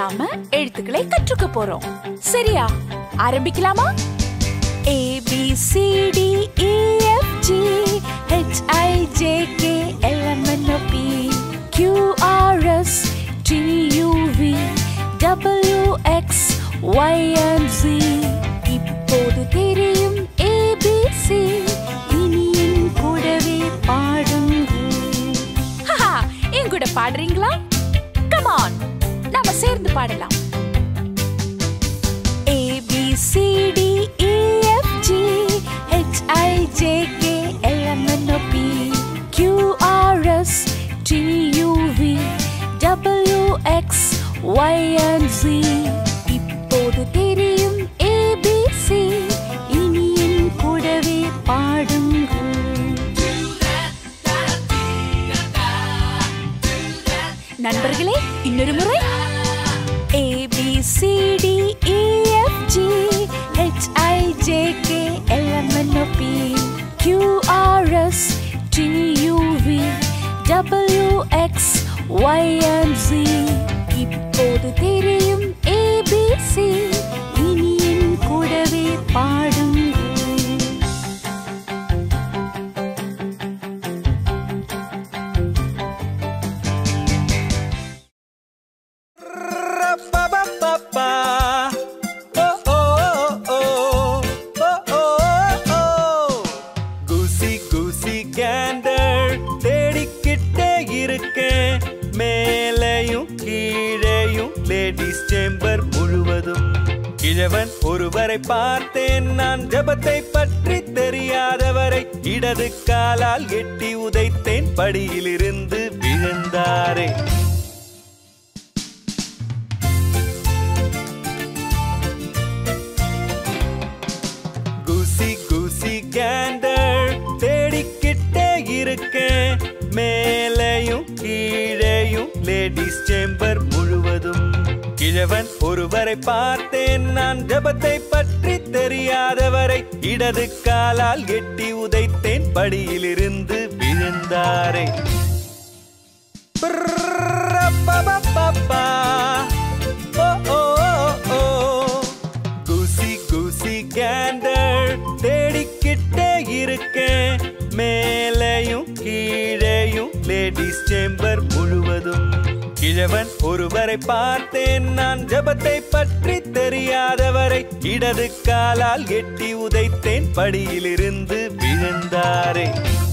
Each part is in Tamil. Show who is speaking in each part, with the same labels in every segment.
Speaker 1: நாம எழுத்துக்களை கற்றுக்க போறோம் சரியா ஆரம்பிக்கலாமா A B C D E F G H I J K L M N O P Q R S T U V W X Y and Z இப்போது தெரியும் ஏபிசி இனி என் கூடவே பாடுங்கள் ஹஹா, என் கூட பாடுறீங்களா கமான் நாம சேர்ந்து பாடலாம் A B C D E F G H I J K L M N O P Q R S T U V W X Y and Z இப்போது தெரியும் ABC இனி என் கூடவே பாடுங்கள் நண்பர்களே இன்னொரு முறை A B C D E F G H I J K L M N O P Q R S T U V W X Y and Z இப்போது தெரியும் ABC இனி என் கூடவே பாடுங்கள்
Speaker 2: Ba-ba-ba-ba. Oh, oh, oh, oh, oh, oh. குசி குசி கேண்டர் தேடிக்கிட்டே இருக்கேன் மேலையும் கீழேயும் லேடிஸ் சேம்பர் முழுவதும் கிழவன் ஒருவரை பார்த்தேன் நான் ஜபத்தை பற்றி தெரியாதவரை இடது காலால் எட்டி உதைத்தேன் படியிலிருந்து விழுந்தாரே குசி குசி கேண்டர் தேடிக்கிட்டே இருக்கேன் மேலையும் கீழேயும் லேடிஸ் சேம்பர் முழுவதும் கிழவன் ஒருவரை பார்த்தேன் நான் ஜபத்தை பற்றி தெரியாதவரை இடது காலால் எட்டி உதைத்தேன் படியிலிருந்து விழுந்தாரே பிரப்பப்பப்பா. ஓ, ஓ, ஓ, ஓ. குசி குசி கேண்டர் தேடிக்கிட்டே இருக்கேன் மேலையும் கீழேயும் லேடிஸ் சேம்பர் முழுவதும் கிழவன் ஒருவரை பார்த்தேன் நான் ஜபத்தை பற்றி தெரியாதவரை இடது காலால் எட்டி உதைத்தேன் படியிலிருந்து விழுந்தாரே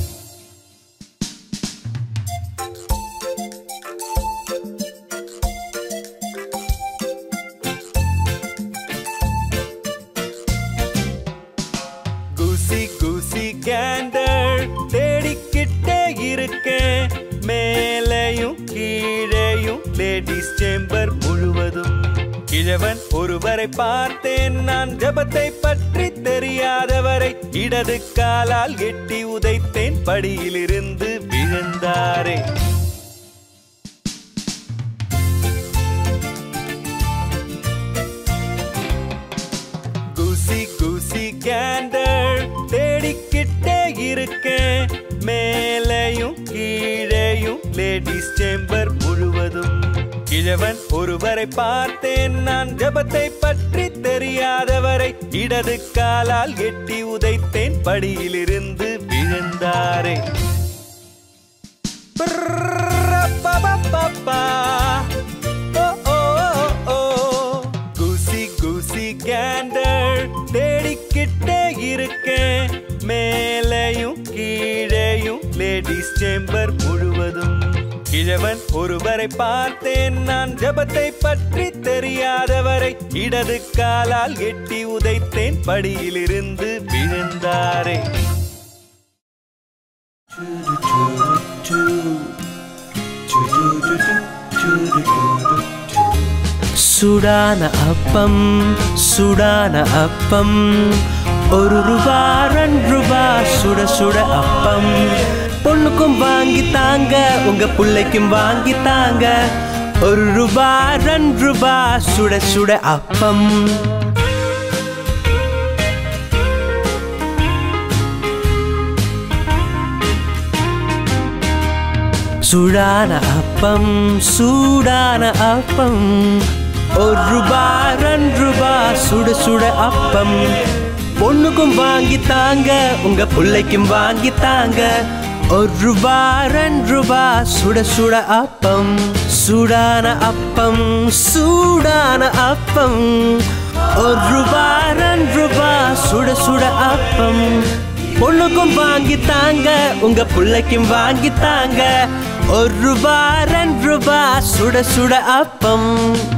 Speaker 2: குசி குசி கேண்டர் தேடிக்கிட்டே இருக்கேன் மேலையும் கீழேயும் லேடிஸ் சேம்பர் முழுவதும் கிழவன் ஒருவரை பார்த்தேன் நான் ஜபத்தை பற்றி தெரியாதவரை இடது காலால் எட்டி உதைத்தேன் படியிலிருந்து விழுந்தாரே குசி குசி கேண்டர் தேடிக்கிட்டே இருக்கேன் மேலையும் கீழேயும் லேடிஸ் சேம்பர் முழுவதும் கிழவன் ஒருவரை பார்த்தேன் நான் ஜபத்தை பற்றி தெரியாதவரை இடது காலால் எட்டி உதைத்தேன் படியிலிருந்து விழுந்தாரே பிரப்பப்பப்பா. ஓ, ஓ, ஓ, ஓ. குசி குசி கேண்டர் தேடிக்கிட்டே இருக்கேன் மேலையும் கீழேயும் லேடிஸ் சேம்பர் முழுவதும் கிழவன் ஒருவரை பார்த்தேன் நான் ஜபத்தை பற்றி தெரியாதவரை இடது காலால் எட்டி உதைத்தேன் படியிலிருந்து விழுந்தாரே
Speaker 3: சுடான அப்பம் சுடான அப்பம் ஒரு ரூபா ரெண்டு ரூபா சுட சுட அப்பம் பொண்ணுக்கும் வாங்கி தாங்க உங்க பிள்ளைக்கும் வாங்கி தாங்க ஒரு ரூபா ரெண்டு ரூபா சுட சுட அப்பம் சூடான அப்பம் சூடான அப்பம் ஒரு ரூபா ரெண்டு ரூபா சுட சுட அப்பம் பொண்ணுக்கும் வாங்கி தாங்க உங்க பிள்ளைக்கும் வாங்கி தாங்க ஒரு ரூபா ரெண்டு ரூபா சுட சுட அப்பம் சூடான அப்பம் சூடான அப்பம் ஒரு ரூபா ரெண்டு ரூபா சுட சுட அப்பம் பொண்ணுக்கும் வாங்கி தாங்க உங்க பிள்ளைக்கும் வாங்கி தாங்க ஒரு ரூபா ரெண்டு ரூபா சுட சுட அப்பம்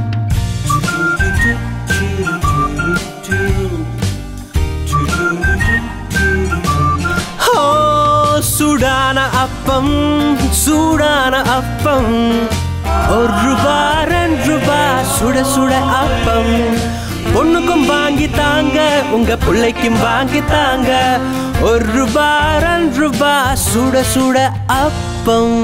Speaker 3: ஓ சூடான அப்பம் சூடான அப்பம் ஒரு ரூபா ரெண்டு ரூபா சுட சுட அப்பம் பொண்ணுக்கும் வாங்கி தாங்க உங்க பிள்ளைக்கும் வாங்கி தாங்க ஒரு ரூபா ரெண்டு ரூபா சுட சுட அப்பம்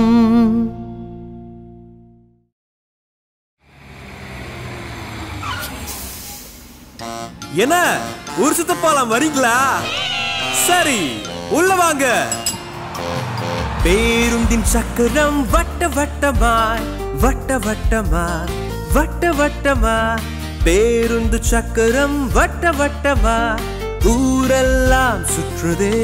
Speaker 2: என்ன ஊர் சுத்த போலாம் வரீங்களா சரி உள்ள வாங்க
Speaker 3: பேருந்தின் சக்கரம் வட்ட வட்டமாய் வட்ட வட்டமாய் வட்ட வட்டமாய் பேருந்து சக்கரம் வட்ட வட்டமாய் ஊரெல்லாம் சுற்றுதே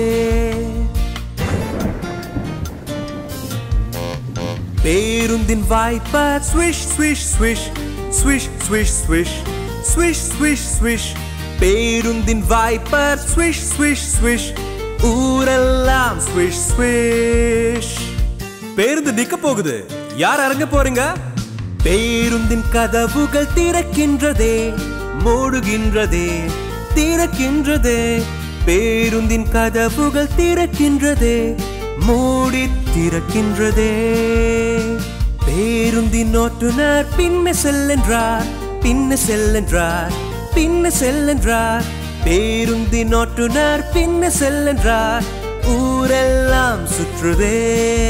Speaker 3: பேருந்தின் wiper swish swish swish swish swish swish swish swish swish பேருந்தின் வாய்ப்பார் ஸ்விஷ் ஸ்விஷ் ஸ்விஷ் ஊரெல்லாம் ஸ்விஷ் ஸ்விஷ்
Speaker 2: பேருந்து நிக்க போகுது யார் இறங்க போறீங்க
Speaker 3: பேருந்தின் கதவுகள் திறக்கின்றதே மூடுகின்றதே திறக்கின்றதே பேருந்தின் கதவுகள் திறக்கின்றதே மூடி திறக்கின்றதே பேருந்தின் ஓட்டுநர் பின்ன செல்லென்றார் பின்ன செல்லென்றார் பின்ன செல்லென்றார் பேருந்தின் ஓட்டுநர் பின்ன செல்லென்றார் ஊரெல்லாம் சுற்றுதே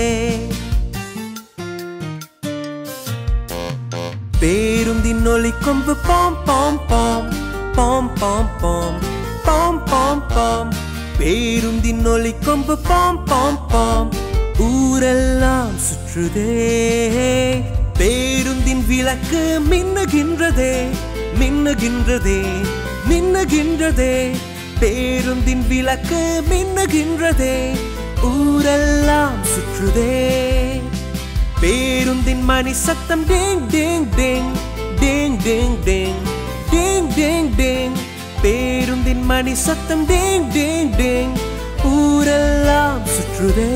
Speaker 3: பேருந்தின் ஒலி கொம்பு பாம் பாம் பாம் பாம் பாம் பாம் பாம் பாம் பாம் பேருந்தின் ஒலி கொம்பு பாம் பாம் பாம் ஊரெல்லாம் சுற்றுதே பேருந்தின் விளக்கு மின்னுகின்றதே மின்னுகின்றதே மின்னுகின்றதே பேருந்தின் விளக்கு மின்னுகின்றதே ஊரெல்லாம் சுற்றுதே பேருந்தின் மணி சத்தம் டேங் டேங் டேங் டேங் டேங் டேங் டேங் டேங் டேங் பேருந்தின் மணி சத்தம் டேங் டேங் டேங் ஊரெல்லாம் சுற்றுதே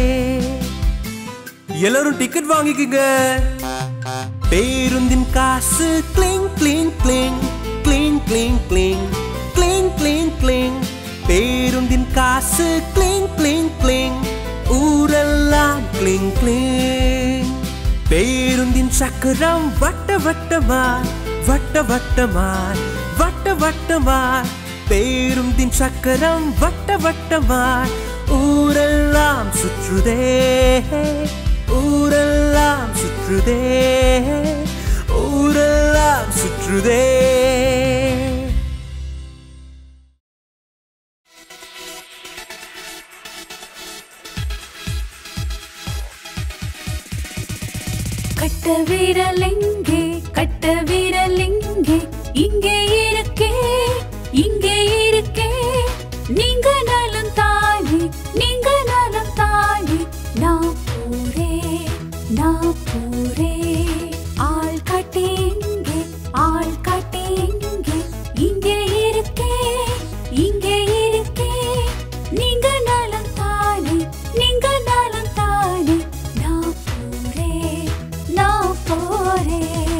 Speaker 2: எல்லாரும் டிக்கெட் வாங்கிக்கங்க
Speaker 3: பேருந்தின் காசு கிளிங் கிளிங் கிளிங் கிளிங் கிளிங் கிளிங் கிளிங் கிளிங் கிளிங் பேருந்தின் காசு கிளிங் கிளிங் கிளிங் ஊரெல்லாம் கிளிங் கிளிங் பேருந்தின் சக்கரம் வட்ட வட்டமாய் வட்ட வட்டமாய் வட்ட வட்டமாய் பேருந்தின் சக்கரம் வட்ட வட்டமாய் ஊரெல்லாம் சுற்றுதே ஊரெல்லாம் சுற்றுதே ஊரெல்லாம் சுற்றுதே
Speaker 1: கட்ட விரல் எங்கே கட்ட விரல் எங்கே இங்கே இருக்கே இங்கே இருக்கே நீங்க நலம் தானே நீங்க நலம் தானே நான் பூரே நான் பூரே ஆள் காட்டி எங்கே ஆள் காட்டி எங்கே இங்கே இருக்கே இங்கே இருக்கே நீங்க நலம் தானே நீங்க நலம் தானே நான் போரே நான் போரே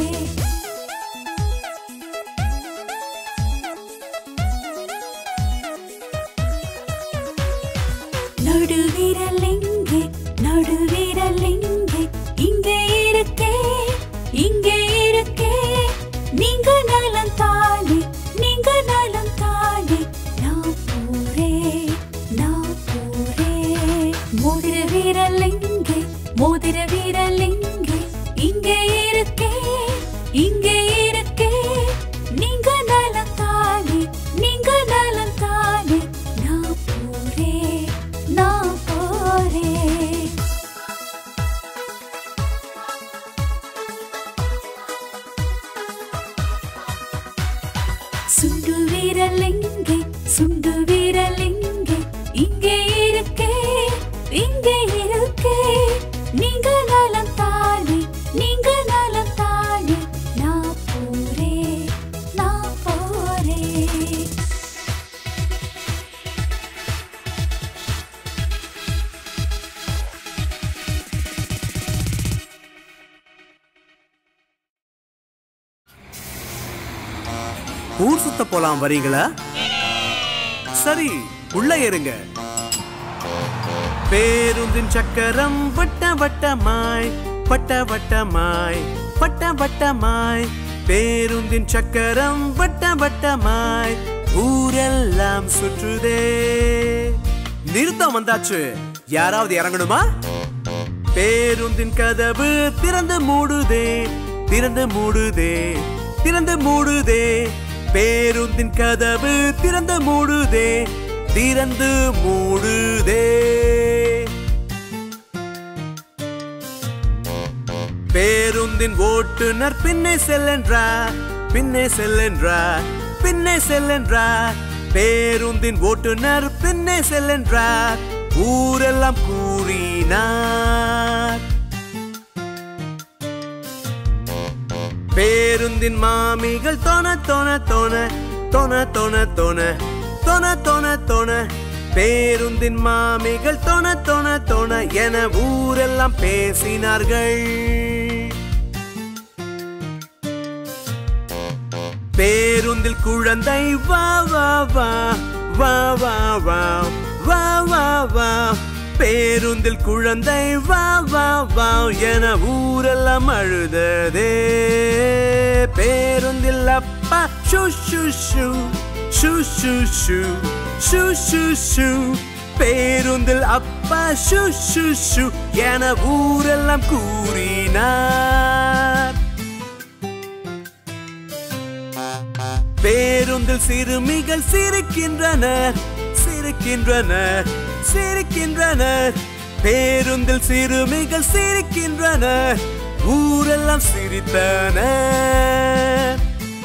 Speaker 1: நடுவிரல் எங்கே நடுவிரல் எங்கே இங்கே இருக்கே இங்கே இருக்கே நீங்க நலம் தானே நீங்க நலம் தானே நான் போரே நான் போரே மோதிர வீரல் எங்கே மோதிர வீரல் எங்கே இங்கே இருக்கே இங்கே இருக்கே நீங்க நலம் தானே நீங்க நலம் தானே நான் போரே நான் போரே
Speaker 2: ஊர் சுத்த போலாம் வரீங்களா சரி உள்ள ஏறுங்க பேருந்தின் சக்கரம் வட்ட வட்டமாய் வட்ட வட்டமாய் வட்ட வட்டமாய் பேருந்தின் சக்கரம் வட்ட வட்டமாய் ஊரெல்லாம் சுற்றுதே நிறுத்தம் வந்தாச்சு யாராவது இறங்கணுமா பேருந்தின் கதவு திறந்து மூடுதே திறந்து மூடுதே திறந்து மூடுதே பேருந்தின் கதவு திறந்து மூடுதே திறந்து மூடுதே பேருந்தின் ஓட்டுநர் பின்னே செல்லென்றார் பின்னே செல்லென்றார் பின்னே செல்லென்றார் பேருந்தின் ஓட்டுநர் பின்னே செல்லென்றார் ஊரெல்லாம் கூறினார் பேருந்தின் மாமிகள் தோண தோண தோண தோண தோண தோண தோண தோண தோண பேருந்தின் மாமிகள் தோண தோண தோண என ஊரெல்லாம் பேசினார்கள் பேருந்தில் குழந்தை வா வா வா வா வா வா வா வா வா பேருந்தில் குழந்தை வா வா வா என ஊரெல்லாம் அழுததே பேருந்தில் அப்பா ஷு ஷு ஷு ஷு ஷு ஷு ஷு ஷு ஷு பேருந்தில் அப்பா ஷு ஷு ஷு என ஊரெல்லாம் கூறினார் பேருந்தில் சிறுமிகள் சிரிக்கின்றனர் சிரிக்கின்றனர் சிரிக்கின்றனர் பேருந்தில் சிறுமிகள் சிரிக்கின்றனர் ஊரெல்லாம் சிரித்தனர்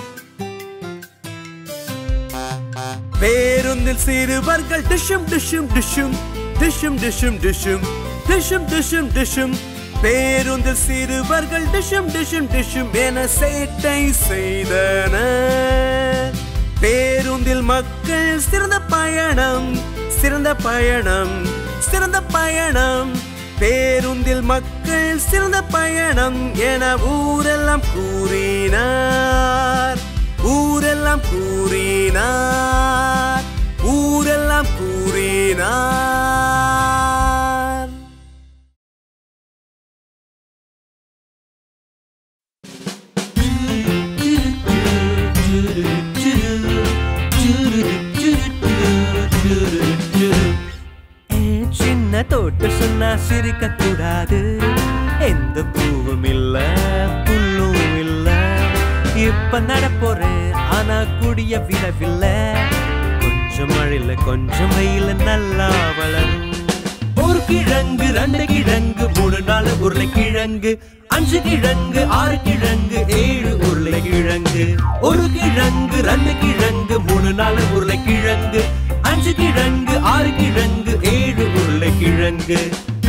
Speaker 2: பேருந்தில் சிறுவர்கள் டிஷும் டிஷும் டிஷும் டிஷும் டிஷும் டிஷும் டிஷும் டிஷும் டிஷும் பேருந்தில் சிறுவர்கள் டிஷும் டிஷும் டிஷும் என சேட்டை செய்தனர் பேருந்தில் மக்கள் சிறந்த பயணம் சிறந்த பயணம் சிறந்த பயணம் பேருந்தில் மக்கள் சிறந்த பயணம் என ஊரெல்லாம் கூறினார் ஊரெல்லாம் கூறினார் ஊரெல்லாம் கூறினார்
Speaker 3: சின்ன தோட்ட சொன்னா சிரிக்க கூடாது எந்த பூவும் இல்ல புல்லும் இல்ல இப்ப நடப்போறேன் ஆனா கூடிய விடவில்ல கொஞ்சம் மழையில கொஞ்சம் வெயில நல்லா வளரும் ஒரு கிழங்கு ரெண்டு கிழங்கு மூணு நாலு உருளை கிழங்கு அஞ்சு கிழங்கு ஆறு கிழங்கு ஏழு உருளை கிழங்கு ஒரு கிழங்கு ரெண்டு கிழங்கு மூணு நாலு உருளை கிழங்கு அஞ்சு கிழங்கு ஆறு கிழங்கு ஏழு உருளை கிழங்கு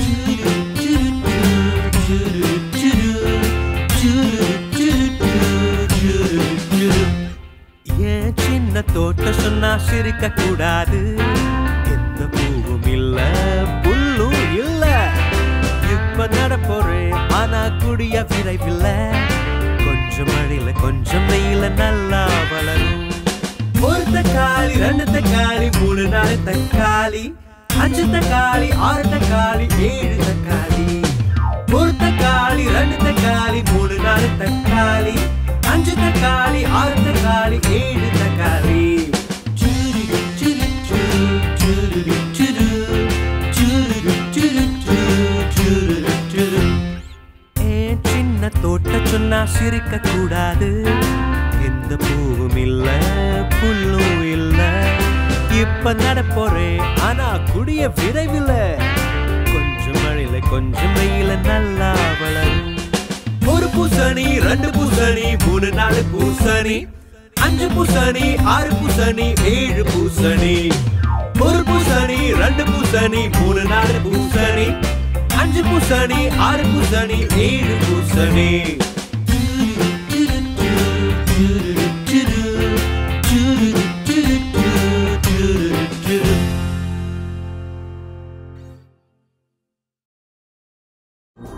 Speaker 3: ஏன் சின்ன தோட்டம் சொன்னா சிரிக்க கூடாது எந்த பூவும் இல்ல புல்லும் இல்ல இப்ப நடப்போறேன் ஆனா கூடிய விரைவில்ல கொஞ்சம் மழையில கொஞ்சம் வெயில நல்லா வளரும் ஒரு தக்காளி ரெண்டு தக்காளி மூணு நாலு தக்காளி அஞ்சு தக்காளி ஆறு தக்காளி ஏழு தக்காளி ஒரு தக்காளி ரெண்டு தக்காளி மூணு நாலு தக்காளி அஞ்சு தக்காளி ஆறு தக்காளி ஏழு தக்காளி சுரு, சுரு, சுரு, சுரு, சுரு, சுரு, சுரு, சுரு, சுரு, சுரு. ஏன் சின்ன தோட்ட சொன்னா சிரிக்க கூடாது எந்த பூவும் இல்ல புல்லும் இல்ல இப்ப நடப்போறேன் ஆனா குடிய விரைவில்ல கொஞ்சம் மழையில கொஞ்சம் வெயில நல்லா வளரும் ஒரு பூசணி ரெண்டு பூசணி மூணு நாலு பூசணி அஞ்சு பூசணி ஆறு பூசணி ஏழு பூசணி ஒரு பூசணி ரெண்டு பூசணி மூணு நாலு பூசணி அஞ்சு பூசணி ஆறு பூசணி ஏழு பூசணி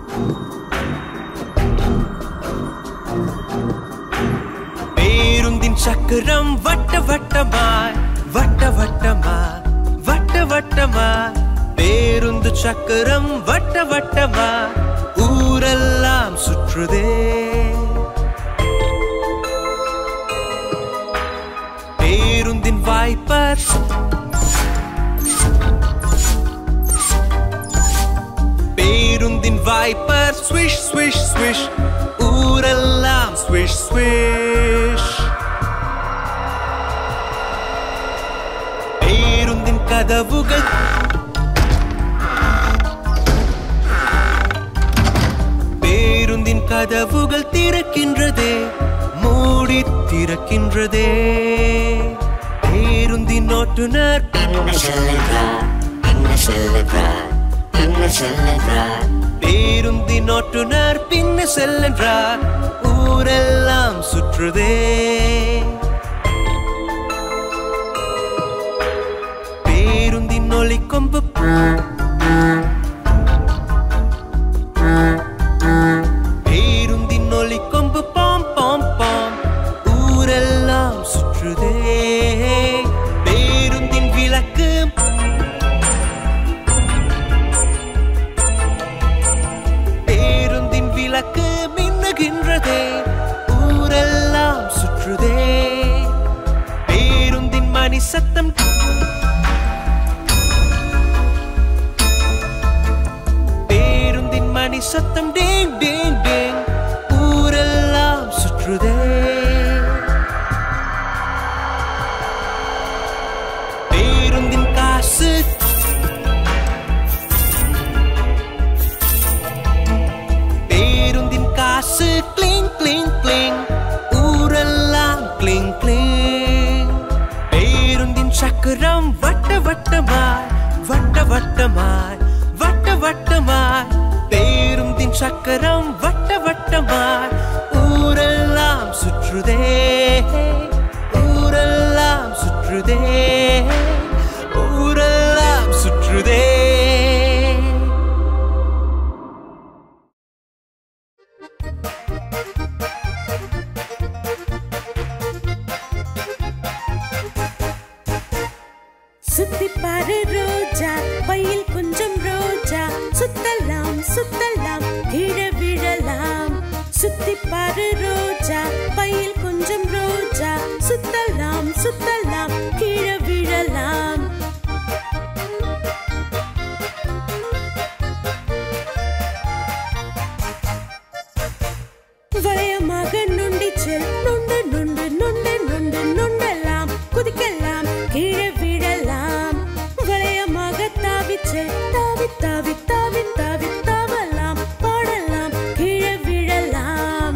Speaker 3: பேருந்தின் பேருந்தின் சக்கரம் வட்ட வட்டமாய் வட்ட வட்டமாய் வட்ட வட்டமாய் பேருந்து சக்கரம் வட்ட வட்டமாய் ஊரெல்லாம் சுற்றுதே பேருந்தின் வாய்ப்பர் பேருந்தின் வாய்ப்பர் ஸ்விஷ் ஸ்விஷ் ஸ்விஷ் ஊரெல்லாம் ஸ்விஷ் ஸ்விஷ் பேருந்தின் கதவுகள் பேருந்தின் கதவுகள் திறக்கின்றதே மூடி திறக்கின்றதே பேருந்தின் ஓட்டுநர்
Speaker 4: என்ன சொல்லுகிறார் என்ன சொல்லுகிறார் என்ன சொல்லுகிறார்
Speaker 3: பேருந்தின் ஓட்டுநர் பின்ன செல்லென்றார் ஊரெல்லாம் சுற்றுதே பேருந்தின் ஒளிக்கொம்பு பேருந்தின் ஒளிக்கொம்பு பாம் பாம் பாம் ஊரெல்லாம் சுற்றுதே பேருந்தின் விளக்கு பேருந்தின் விளக்கு மின்னுகின்றதே ஊரெல்லாம் சுற்றுதே பேருந்தின் மணி சத்தம் பேருந்தின் மணி சத்தம் டேங் டேங் டேங் ஊரெல்லாம் சுற்றுதே பேருந்தின் காசு பேருந்தின் காசு கிளிங் கிளிங் கிளிங் ஊரெல்லாம் கிளிங் கிளிங் பேருந்தின் சக்கரம் வட்ட வட்டமாய் வட்ட வட்டமாய் வட்ட வட்டமாய் பேருந்தின் சக்கரம் வட்ட வட்டமாய் ஊரெல்லாம் சுற்றுதே ஊரெல்லாம் சுற்றுதே ஊரெல்லாம் சுற்றுதே
Speaker 5: சுத்தி பாரு ரோஜா பையில் கொஞ்சம் ரோஜா சுத்தலாம் சுத்தலாம் கீழே விழலாம் சுத்தி பாரு ரோஜா பையில் கொஞ்சம் ரோஜா சுத்தலாம் சுத்தலாம் கீழே விழலாம் வளையமாக நுண்டி செல் நுண்டு நுண்டு நுண்டு நுண்டு நுண்டலாம் குதிக்கலாம் கீழே விழலாம் வளையமாக தாவி செல் தாவி தாவி தாவி தாவி தாவலாம் பாடலாம் கீழே விழலாம்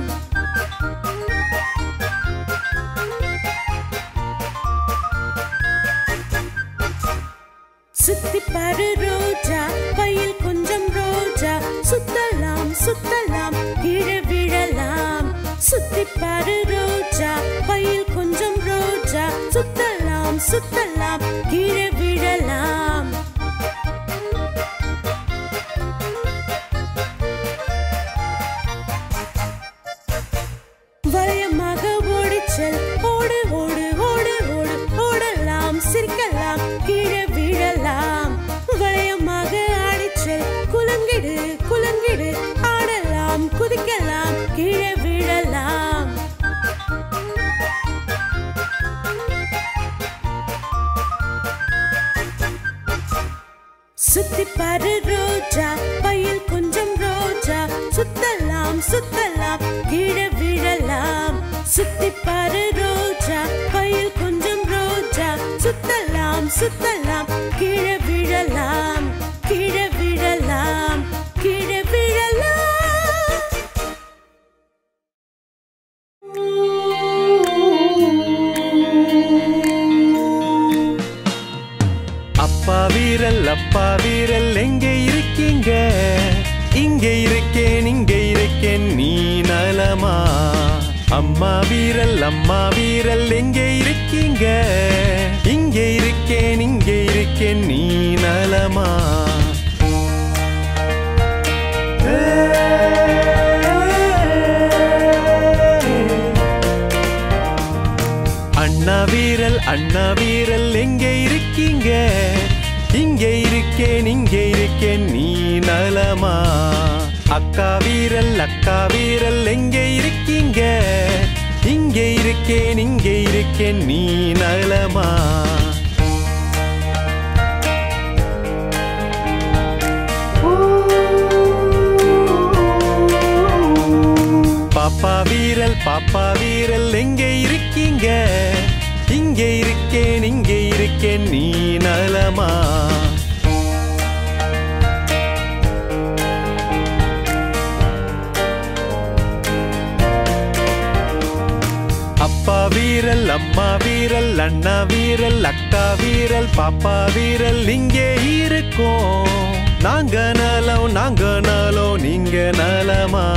Speaker 5: சுத்தி பாரு ரோஜா பையில் கொஞ்சம் ரோஜா சுத்தலாம் சுத்தலாம் கீழே விழலாம் சுத்தி பாரு ரோஜா பையில் கொஞ்சம் ரோஜா சுத்தலாம் சுத்தலாம் கீழே விழலாம் வளையமாக ஓடிச்சல் ஓடு ஓடு ஓடு ஓடு ஓடலாம் சிரிக்கலாம் கீழே விழலாம் வளையமாக ஆடிச்சல் குலங்கிடு குலங்கிடு ஆடலாம் குதிக்கலாம் கீழே விழலாம் சுத்தி பாரு ரோஜா பையில் கொஞ்சம் ரோஜா சுத்தலாம் சுத்தலாம் கீழே விழலாம் சுத்தி பாரு ரோஜா பையில் கொஞ்சம் ரோஜா சுத்தலாம் சுத்தலாம் கீழே விழலாம் கீழே விழலாம் கீழே விழலாம்
Speaker 3: அப்பா வீரல் அப்பா வீரல் எங்கே இருக்கீங்க இங்கே இருக்கேன் இங்கே இருக்கேன் நீ நலமா அம்மா வீரல் அம்மா வீரல் எங்கே இருக்கீங்க இங்கே இருக்கேன் இங்கே இருக்கேன் நீ நலமா அண்ணா வீரல் எங்கே இருக்கீங்க இங்கே இருக்கேன் இங்கே இருக்கேன் நீ நலமா அக்கா வீரல் அக்கா வீரல் எங்கே இருக்கீங்க இங்கே இருக்கேன் இங்கே இருக்கேன் நீ நலமா பாப்பா வீரல் பாப்பா வீரல் எங்கே இருக்கீங்க இங்கே இருக்கேன் இங்கே இருக்கேன் நீ நலமா அப்பா வீரல் அம்மா வீரல் அண்ணா வீரல் அக்கா வீரல் பாப்பா வீரல் இங்கே இருக்கோம் நாங்க நலம் நாங்க நலம் நீங்க நலமா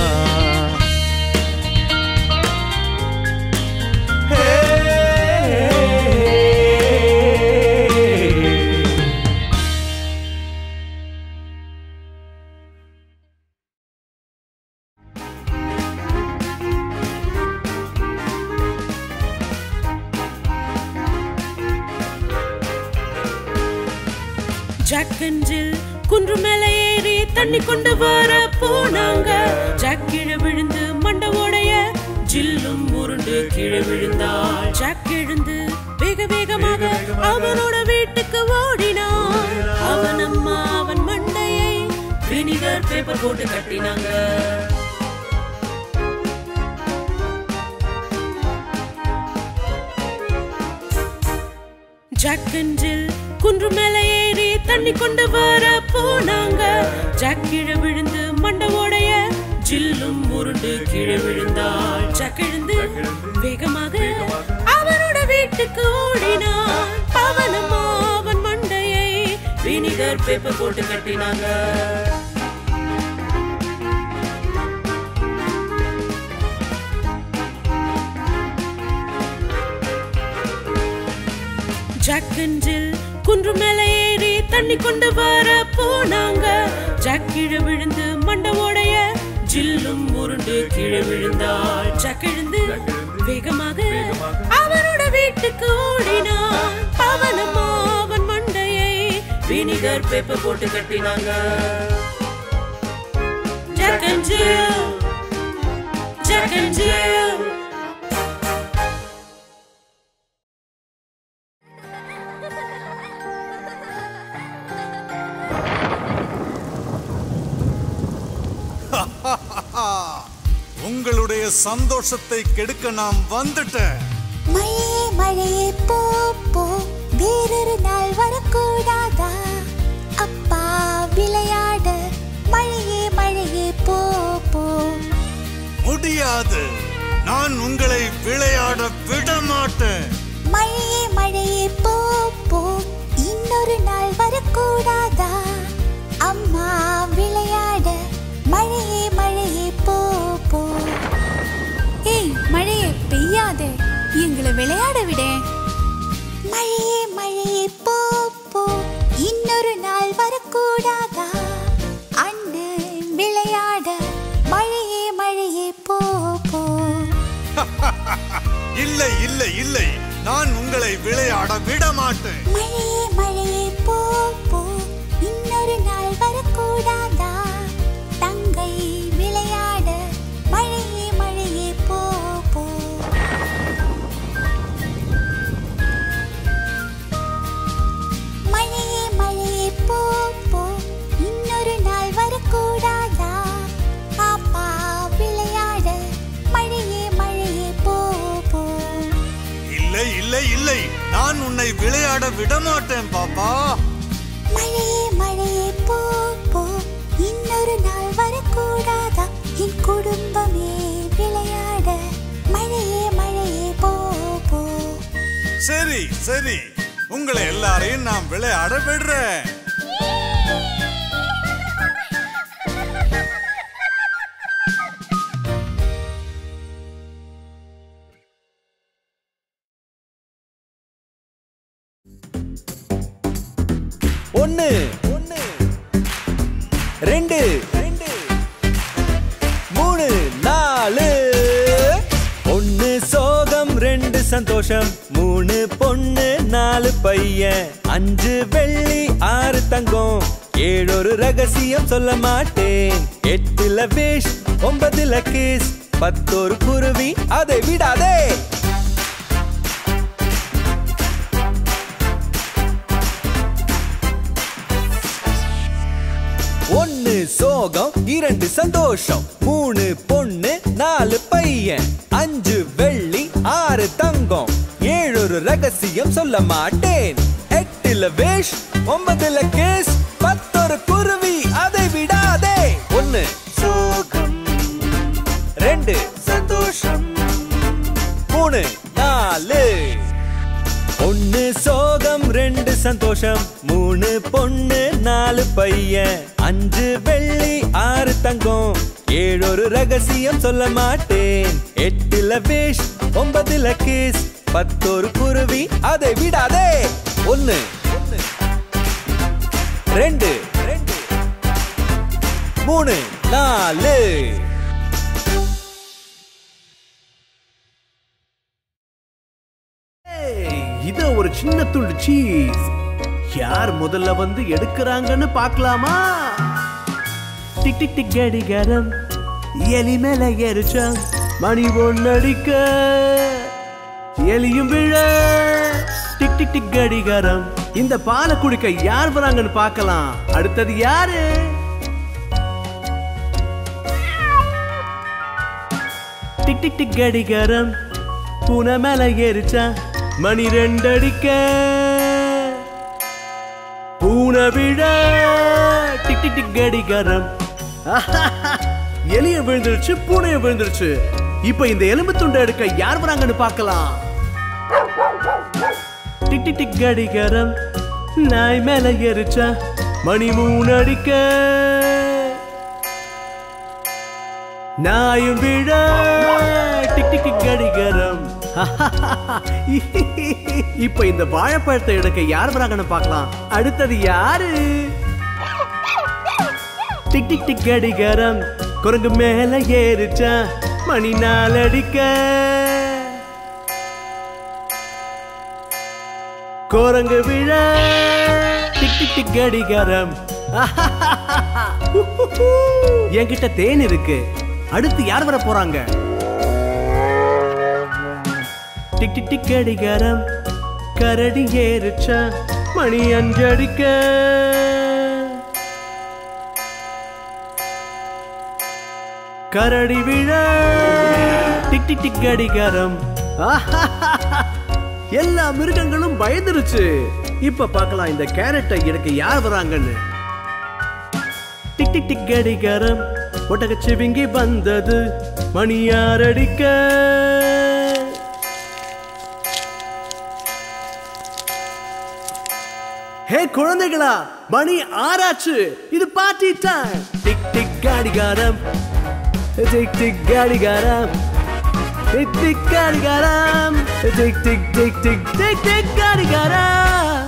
Speaker 5: ஜாக்கஞ்சில் குன்று மேல ஏறி தண்ணி கொண்டு வர போனாங்க ஜாக் கீழே விழுந்து மண்டை உடைய ஜில்லும் உருண்டு கீழே விழுந்தாள் ஜாக் எழுந்து வேக வேகமாக அவனோட வீட்டுக்கு ஓடினான் அவன் அம்மா அவன் மண்டையை வினிகர் பேப்பர் போட்டு கட்டினாங்க ஜாக்கஞ்சில் குன்று மேல ஏறி தண்ணி கொண்டு வர போனாங்க ஜாக் கீழே விழுந்து மண்டை உடைய ஜில்லும் உருண்டு கீழே விழுந்தாள் ஜாக் எழுந்து வேகமாக அவனோட வீட்டுக்கு ஓடினான் அவனம்மா அவன் மண்டையை வினிகர் பேப்பர் போட்டு கட்டினாங்க ஜாக்கஞ்சில் குன்று மேல ஏறி தண்ணி கொண்டு வர போனாங்க ஜாக் கீழே விழுந்து மண்டை உடைய ஜில்லும் உருண்டு கீழே விழுந்தாள் ஜாக் எழுந்து வேகமாக அவனோட வீட்டுக்கு ஓடினான் அவனம்மா அவன் மண்டையை வினிகர் பேப்பர் போட்டு கட்டினாங்க ஜாக்கஞ்சில் ஜாக்கஞ்சில்
Speaker 6: உங்களுடைய சந்தோஷத்தை கெடுக்க நான் வந்துட்டேன்
Speaker 7: மழையே மழையே போ போ வேறொரு நாள் வரக்கூடாதா அப்பா விளையாட மழையே மழையே போ போ
Speaker 6: முடியாது நான் உங்களை விளையாட விட மாட்டேன்
Speaker 7: மழையே மழையே போ போ இன்னொரு நாள் வரக்கூடாதா அம்மா விளையாட மழையே மழையே போ போ ஏய் மழையே பெய்யாதே எங்களை விளையாட விட மழையே மழையே போ போ இன்னொரு நாள் வரக்கூடாதா அண்ணன் விளையாட மழையே மழையே போ போ
Speaker 6: இல்லை இல்லை இல்லை நான் உங்களை விளையாட விட மாட்டேன்
Speaker 7: மழையே மழையே போ போ இன்னொரு நாள் வரக்கூடாதா தங்கை விளையாட மழையே மழையே போ போ மழையே மழையே போ போ இன்னொரு நாள் வரக்கூடாதா பாப்பா விளையாட மழையே மழையே போ போ
Speaker 6: இல்லை இல்லை இல்லை நான் உன்னை விளையாட விட மாட்டேன் பாப்பா
Speaker 7: மழையே மழையே போ போ இன்னொரு நாள் வரக்கூடாதா என் குடும்பமே விளையாட மழையே மழையே போ போ
Speaker 6: சரி சரி உங்களை எல்லாரையும் நான் விளையாட விடுறேன்
Speaker 3: ஒன்னு ஒன்னு ரெண்டு ரெண்டு மூணு நாலு ஒன்னு சோகம் ரெண்டு சந்தோஷம் மூணு மூணு பொண்ணு நாலு பையன் அஞ்சு வெள்ளி ஆறு தங்கம் ஏழொரு ரகசியம் சொல்ல மாட்டேன் எட்டுல விஷ் ஒன்பதுல கிஸ் பத்தொரு குருவி அதை விடாதே ஒன்னு சோகம் இரண்டு சந்தோஷம் மூணு பொண்ணு நாலு பையன் அஞ்சு வெள்ளி ஆறு தங்கம் ஏழொரு ரகசியம் சொல்ல மாட்டேன் எட்டுல வேஷ் ஒன்பதுல கேஸ் பத்தொரு குருவி அதை விடாதே ஒன்னு சோகம் ரெண்டு சந்தோஷம் மூணு நாலு ஒன்னு சோகம் ரெண்டு சந்தோஷம் மூணு பொண்ணு நாலு பையன் அஞ்சு வெள்ளி ஆறு தங்கம் ஏழொரு ரகசியம் சொல்ல மாட்டேன் எட்டுல விஷ் ஒன்பதுல கிஸ் பத்தொரு குருவி அதை விடாதே ஒன்னு ரெண்டு மூணு நாலு
Speaker 2: ஏய், இது ஒரு சின்ன துண்டு சீஸ் யார் முதல்ல வந்து எடுக்கிறாங்கன்னு பார்க்கலாமா டிக் டிக் டிக் கடிகாரம் எலி மேல எரிச்சா மணி ஒன்னடிக்க எலியும் விழ டிக் டிக் டிக் கடிகாரம் இந்த பாலை குடிக்க யார் வராங்கன்னு பார்க்கலாம் அடுத்தது யாரு டிக் டிக் டிக் கடிகாரம் பூனை மேல ஏறிச்சா மணி ரெண்டடிக்க பூனை விழ டிக் டிக் டிக் கடிகாரம் எலிய விழுந்துருச்சு பூனைய விழுந்துருச்சு இப்ப இந்த எலும்பு துண்டை எடுக்க யார் வராங்கன்னு பார்க்கலாம் டிக் டிக் டிக் கடிகாரம் நாய் மேல ஏறிச்சா மணி மூணு அடிக்க நாயும் விழ டிக் டிக் டிக் கடிகாரம் இப்ப இந்த வாழைப்பழத்தை எடுக்க யார் வராங்கன்னு பார்க்கலாம் அடுத்தது யாரு டிக் டிக் டிக் கடிகாரம் குரங்கு மேல ஏறிச்சா மணி நாலடிக்க குரங்கு விழ டிக் டிக் டிக் கடிகாரம் என்கிட்ட தேன் இருக்கு அடுத்து யார் வர போறாங்க டிக் டிக் டிக் கடிகாரம் கரடி ஏறிச்சா மணி அஞ்சடிக்க கரடி விழ டிக் டிக் டிக் கடிகாரம் எல்லா மிருகங்களும் பயந்துருச்சு இப்ப பார்க்கலாம் இந்த கேரட்டை எடுக்க யார் வராங்கன்னு டிக் டிக் டிக் கடிகாரம் ஒட்டகச்சிவிங்கி வந்தது மணியார் அடிக்க ஹே குழந்தைகளா மணி ஆறாச்சு இது பார்ட்டி டைம் டிக் டிக் கடிகாரம் டிக் டிக் கடிகாரம் டிக் டிக் கடிகாரம் tick tick tick tick tick tick கடிகாரம்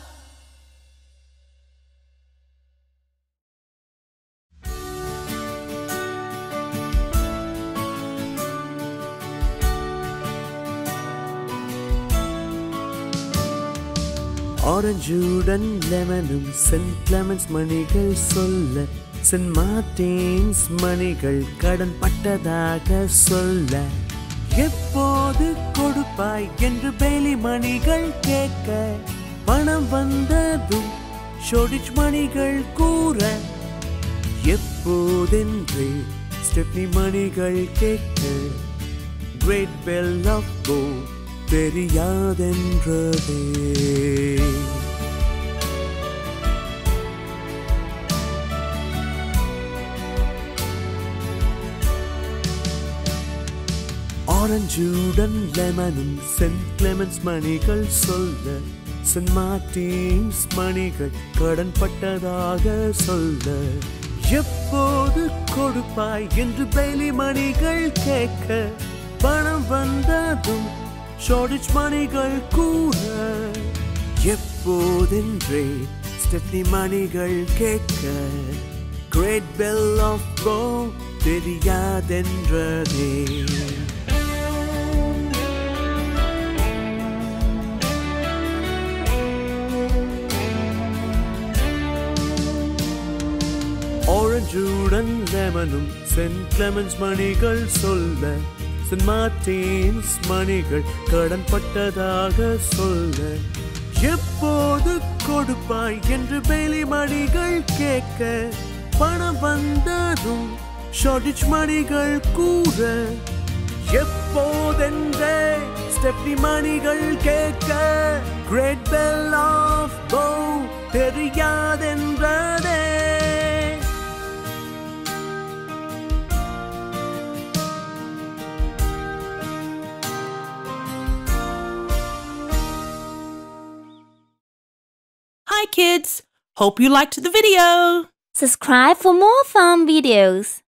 Speaker 2: ஆரஞ்சுடன் லெமனும் சென்ட் கிளமன்ஸ் மணிகள் சொல்ல சென்ட் மார்டின்ஸ் மணிகள் கடன் பட்டதாக சொல்ல எப்போது கொடுப்பாய் என்று பெய்லி மணிகள் கேட்க பணம் வந்ததும் ஷோடிச் மணிகள் கூற எப்போதென்று ஸ்டெப்னி மணிகள் கேட்க கிரேட் பெல் ஆஃப் கோ தெரியாதென்றதே ஆரஞ்சுடன் லெமனும் சென்ட் கிளெமன்ஸ் மணிகள் சொல்ல சென்ட் மார்டின்ஸ் மணிகள் கடன் பட்டதாக சொல்ல எப்போது கொடுப்பாய் என்று பெய்லி மணிகள் கேட்க பணம் வந்ததும் ஷார்டிச் மணிகள் கூற எப்போதென்றே ஸ்டெப்னி மணிகள் கேட்க கிரேட் பெல் ஆஃப் கோ தெரியாதென்றதே ஆரஞ்சுடன் லெமனும் சென்ட் கிளமன்ஸ் மணிகள் சொல்ல சென்ட் மார்டின்ஸ் மணிகள் கடன் பட்டதாக சொல்ல எப்போது கொடுப்பாய் என்று பெலி மணிகள் கேட்க பணம் வந்ததும் ஷார்டேஜ் மணிகள் கூற எப்போதென்றே ஸ்டெப்னி மணிகள் கேட்க கிரேட் பெல் ஆஃப் போ தெரியாதென்றதே
Speaker 5: Hi, kids. Hope you liked the video.
Speaker 8: Subscribe for more fun videos.